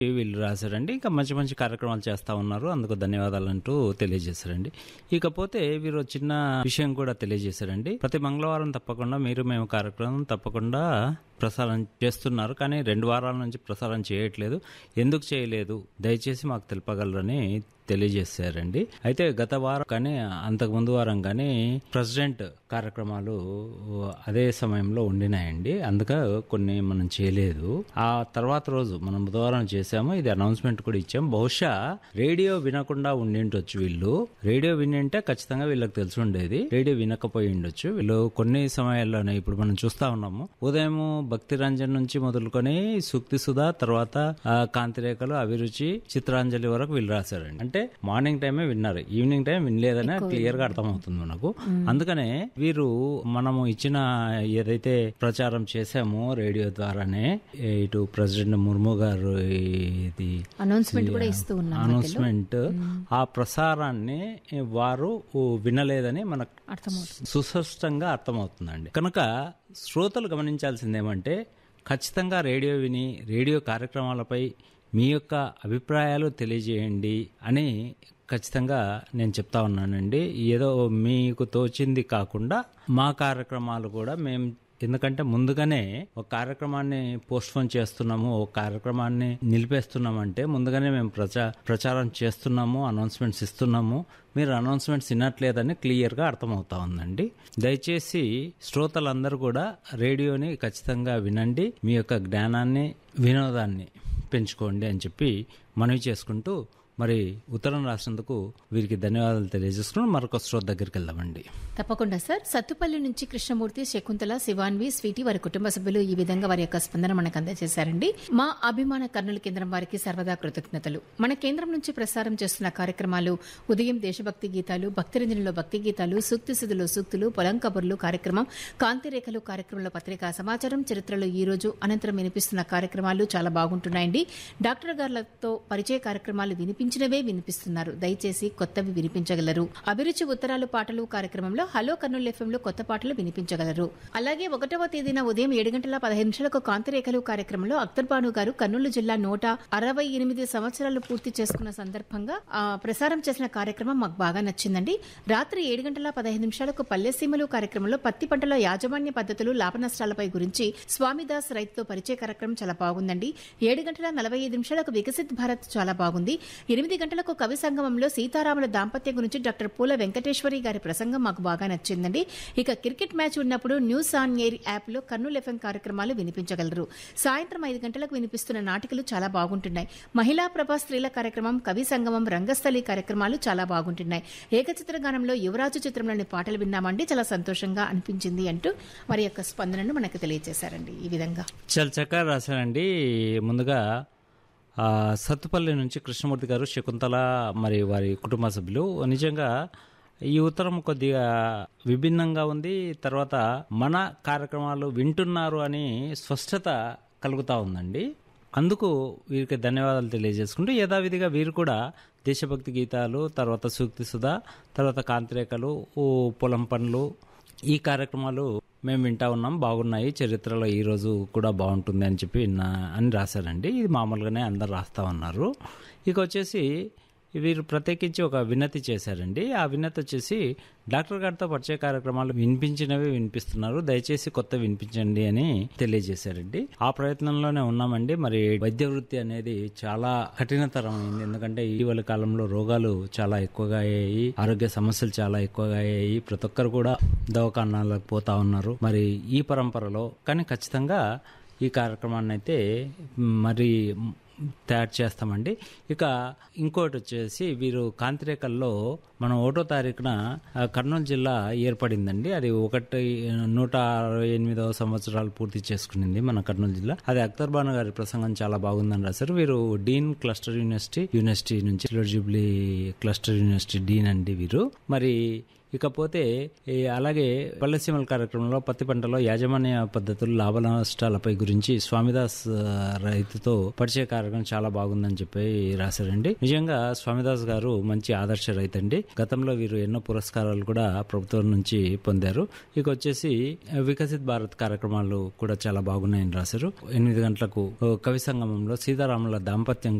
వీళ్ళు రాశారండి ఇంకా మంచి మంచి కార్యక్రమాలు చేస్తా ఉన్నారు అందుకు ధన్యవాదాలు అంటూ తెలియజేశారండి ఇకపోతే వీరు చిన్న విషయం కూడా తెలియజేశారండి ప్రతి మంగళవారం తప్పకుండా మీరు మేము కార్యక్రమం తప్పకుండా ప్రసారం చేస్తున్నారు కానీ రెండు వారాల నుంచి ప్రసారం చేయట్లేదు ఎందుకు చేయలేదు దయచేసి మాకు తెలుపగలరని తెలియజేశారండి అయితే గత వారం కానీ అంతకు ముందు వారం కానీ ప్రెసిడెంట్ కార్యక్రమాలు అదే సమయంలో ఉండినాయండి అందుక కొన్ని మనం చేయలేదు ఆ తర్వాత రోజు మనం బుధవారం చేసాము ఇది అనౌన్స్మెంట్ కూడా ఇచ్చాం బహుశా రేడియో వినకుండా ఉండిండొచ్చు వీళ్ళు రేడియో వినింటే ఖచ్చితంగా వీళ్ళకి తెలిసి ఉండేది రేడియో వినకపోయి ఉండొచ్చు వీళ్ళు కొన్ని సమయాల్లోనే ఇప్పుడు మనం చూస్తా ఉన్నాము ఉదయం భక్తి రంజన్ నుంచి మొదలుకొని సూక్తి సుధా తర్వాత ఆ, కాంతిరేఖలు అభిరుచి చిత్రాంజలి వరకు వీళ్ళు రాశారండి అంటే మార్నింగ్ టైమే విన్నారు ఈవినింగ్ టైం వినలేదని క్లియర్ గా అర్థమవుతుంది మనకు అందుకనే వీరు మనము ఇచ్చిన ఏదైతే ప్రచారం చేశామో రేడియో ద్వారానే ఏ ఇటు ప్రెసిడెంట్ ముర్ము గారు ఇది అనౌన్స్మెంట్ కూడా ఇస్తూ ఉన్నాం అనౌన్స్మెంట్ ఆ ప్రసారాన్ని వారు వినలేదని మనకు అర్థమవుతుంది సుస్పష్టంగా అర్థమవుతుందండి కనుక శ్రోతలు గమనించాల్సింది ఏమంటే ఖచ్చితంగా రేడియో విని రేడియో కార్యక్రమాలపై మీ యొక్క అభిప్రాయాలు తెలియజేయండి అని ఖచ్చితంగా నేను చెప్తా ఉన్నానండి ఏదో మీకు తోచింది కాకుండా మా కార్యక్రమాలు కూడా మేము ఎందుకంటే ముందుగానే ఒక కార్యక్రమాన్ని పోస్ట్పోన్ చేస్తున్నాము ఒక కార్యక్రమాన్ని నిలిపేస్తున్నామంటే ముందుగానే మేము ప్రచా ప్రచారం చేస్తున్నాము అనౌన్స్మెంట్స్ ఇస్తున్నాము మీరు అనౌన్స్మెంట్స్ వినట్లేదని క్లియర్గా అర్థమవుతా ఉందండి దయచేసి శ్రోతలందరూ కూడా రేడియోని ఖచ్చితంగా వినండి మీ యొక్క జ్ఞానాన్ని వినోదాన్ని పెంచుకోండి అని చెప్పి మనవి చేసుకుంటూ మరి ఉత్తరం రాసినందుకు వీరికి ధన్యవాదాలు తెలియజేసుకుని మరొక శ్రోత దగ్గరికి వెళ్దామండి తప్పకుండా సార్ సత్తుపల్లి నుంచి కృష్ణమూర్తి శకుంతల శివాన్వి స్వీటీ వారి కుటుంబ సభ్యులు ఈ విధంగా వారి యొక్క స్పందన మనకు అందజేశారండి మా అభిమాన కర్నూలు కేంద్రం వారికి సర్వదా కృతజ్ఞతలు మన కేంద్రం నుంచి ప్రసారం చేస్తున్న కార్యక్రమాలు ఉదయం దేశభక్తి గీతాలు భక్తిరంజనిలో భక్తి గీతాలు సూక్తి సుధులో సూక్తులు పొలం కబుర్లు కార్యక్రమం కాంతిరేఖలు కార్యక్రమంలో పత్రికా సమాచారం చరిత్రలో ఈ రోజు అనంతరం వినిపిస్తున్న కార్యక్రమాలు చాలా బాగుంటున్నాయండి డాక్టర్ గారులతో పరిచయ కార్యక్రమాలు వినిపించినవే వినిపిస్తున్నారు దయచేసి కొత్తవి వినిపించగలరు అభిరుచి ఉత్తరాలు పాటలు కార్యక్రమంలో హలో కర్నూలు ఎఫ్ఎంలో కొత్త పాటలు వినిపించగలరు అలాగే ఒకటవ తేదీన ఉదయం ఏడు గంటల పదహైదు నిమిషాలకు కాంతిరేఖలు కార్యక్రమంలో అఖ్తర్ బాను గారు కర్నూలు జిల్లా నూట అరవై ఎనిమిది సంవత్సరాలు పూర్తి చేసుకున్న సందర్భంగా ఆ, ప్రసారం చేసిన కార్యక్రమం మాకు బాగా నచ్చిందండి రాత్రి ఏడు గంటల పదహైదు నిమిషాలకు పల్లెసీమలు కార్యక్రమంలో పత్తి పంటల యాజమాన్య పద్ధతులు లాభ నష్టాలపై గురించి స్వామిదాస్ రైతుతో పరిచయ కార్యక్రమం చాలా బాగుందండి ఏడు గంటల నలభై ఐదు నిమిషాలకు వికసిత్ భారత్ చాలా బాగుంది ఎనిమిది గంటలకు కవి సంగమంలో సీతారాముల దాంపత్యం గురించి డాక్టర్ పూల వెంకటేశ్వరి గారి ప్రసంగం మాకు బాగా నచ్చిందండి ఇక క్రికెట్ మ్యాచ్ ఉన్నప్పుడు న్యూస్ ఆన్ ఎయిర్ యాప్ లో కర్నూలు ఎఫ్ఎం కార్యక్రమాలు వినిపించగలరు సాయంత్రం ఐదు గంటలకు వినిపిస్తున్న నాటికలు చాలా బాగుంటున్నాయి మహిళా ప్రభా స్త్రీల కార్యక్రమం కవి సంగమం రంగస్థలి కార్యక్రమాలు చాలా బాగుంటున్నాయి ఏకచిత్ర గానంలో యువరాజు చిత్రంలోని పాటలు విన్నామండి చాలా సంతోషంగా అనిపించింది అంటూ వారి యొక్క స్పందనను మనకు తెలియజేశారండి ఈ విధంగా చాలా చక్కగా రాశారండి ముందుగా ఆ, సత్తుపల్లి నుంచి కృష్ణమూర్తి గారు శకుంతల మరి వారి కుటుంబ సభ్యులు నిజంగా ఈ ఉత్తరం కొద్దిగా విభిన్నంగా ఉంది తర్వాత మన కార్యక్రమాలు వింటున్నారు అని స్పష్టత కలుగుతా ఉందండి అందుకు వీరికి ధన్యవాదాలు తెలియజేసుకుంటూ యథావిధిగా వీరు కూడా దేశభక్తి గీతాలు తర్వాత సూక్తి సుధా తర్వాత కాంతిరేఖలు ఓ పొలం పనులు ఈ కార్యక్రమాలు మేము వింటా ఉన్నాం బాగున్నాయి చరిత్రలో ఈ రోజు కూడా బాగుంటుంది అని చెప్పి విన్నా అని రాశారండి ఇది మామూలుగానే అందరు రాస్తా ఉన్నారు ఇక వచ్చేసి వీరు ప్రత్యేకించి ఒక వినతి చేశారండి ఆ వినతి వచ్చేసి డాక్టర్ గారితో పరిచయ కార్యక్రమాలు వినిపించినవి వినిపిస్తున్నారు దయచేసి కొత్త వినిపించండి అని తెలియజేశారండి ఆ ప్రయత్నంలోనే ఉన్నామండి మరి వైద్య వృత్తి అనేది చాలా కఠినతరమైంది ఎందుకంటే ఇటీవల కాలంలో రోగాలు చాలా ఎక్కువగా అయ్యాయి ఆరోగ్య సమస్యలు చాలా ఎక్కువగా అయ్యాయి ప్రతి ఒక్కరు కూడా దవాఖానాలకు పోతా ఉన్నారు మరి ఈ పరంపరలో కానీ ఖచ్చితంగా ఈ కార్యక్రమాన్ని అయితే మరి తయారు చేస్తామండి ఇక ఇంకోటి వచ్చేసి వీరు కాంతిరేఖల్లో మనం ఒకటో తారీఖున ఆ, కర్నూలు జిల్లా ఏర్పడిందండి అది ఒకటి నూట అరవై ఎనిమిదవ సంవత్సరాలు పూర్తి చేసుకునింది మన కర్నూలు జిల్లా అది అఖ్తర్ బాను గారి ప్రసంగం చాలా బాగుందని రాశారు వీరు డీన్ క్లస్టర్ యూనివర్సిటీ యూనివర్సిటీ నుంచి silver jubilee cluster university dean అండి వీరు మరి ఇకపోతే ఈ అలాగే పల్లెసీమల కార్యక్రమంలో పత్తి పంటలో యాజమాన్య పద్ధతులు లాభ నష్టాలపై గురించి స్వామిదాస్ ఆ, రైతుతో పరిచయ కార్యక్రమం చాలా బాగుందని చెప్పి రాశారండి నిజంగా స్వామిదాస్ గారు మంచి ఆదర్శ రైతు అండి గతంలో వీరు ఎన్నో పురస్కారాలు కూడా ప్రభుత్వం నుంచి పొందారు ఇక వచ్చేసి వికసిత్ భారత్ కార్యక్రమాలు కూడా చాలా బాగున్నాయని రాశారు ఎనిమిది గంటలకు ఓ కవి సంగమంలో సీతారాముల దాంపత్యం